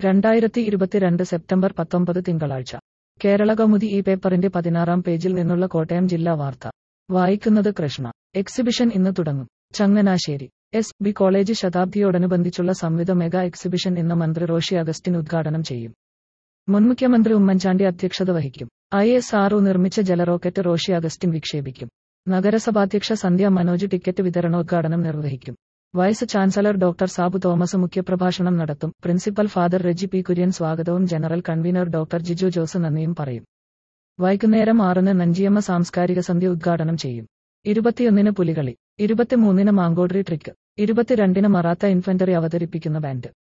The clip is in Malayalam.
രണ്ടായിരത്തി ഇരുപത്തിരണ്ട് സെപ്റ്റംബർ പത്തൊമ്പത് തിങ്കളാഴ്ച കേരള കൗമുദി ഈ പേപ്പറിന്റെ പതിനാറാം പേജിൽ നിന്നുള്ള കോട്ടയം ജില്ലാ വാർത്ത വായിക്കുന്നത് കൃഷ്ണ എക്സിബിഷൻ ഇന്ന് തുടങ്ങും ചങ്ങനാശ്ശേരി എസ് ബി കോളേജ് ശതാബ്ദിയോടനുബന്ധിച്ചുള്ള സംവിധ മെഗാ എക്സിബിഷൻ ഇന്ന് മന്ത്രി റോഷി അഗസ്റ്റിൻ ഉദ്ഘാടനം ചെയ്യും മുൻ മുഖ്യമന്ത്രി ഉമ്മൻചാണ്ടി അധ്യക്ഷത വഹിക്കും ഐ എസ് ആർഒ നിർമ്മിച്ച ജലറോക്കറ്റ് റോഷി അഗസ്റ്റിൻ വിക്ഷേപിക്കും നഗരസഭാധ്യക്ഷ സന്ധ്യ മനോജ് ടിക്കറ്റ് വിതരണോദ്ഘാടനം നിർവഹിക്കും vice chancellor doctor Sabu Thomas മുഖ്യപ്രഭാഷണം നടത്തും principal father Reji P Kurian സ്വാഗതവും general convener doctor Jiju Jose നന്ദിയും പറയും വൈകുന്നേരം ആറിന് നഞ്ചിയമ്മ സാംസ്കാരിക സന്ധ്യ ഉദ്ഘാടനം ചെയ്യും ഇരുപത്തിയൊന്നിന് പുലികളി ഇരുപത്തിമൂന്നിന് മാങ്കോഡ്രി ട്രിക്ക് ഇരുപത്തിരണ്ടിന് മറാത്ത ഇൻഫൻട്രി അവതരിപ്പിക്കുന്ന ബാൻഡ്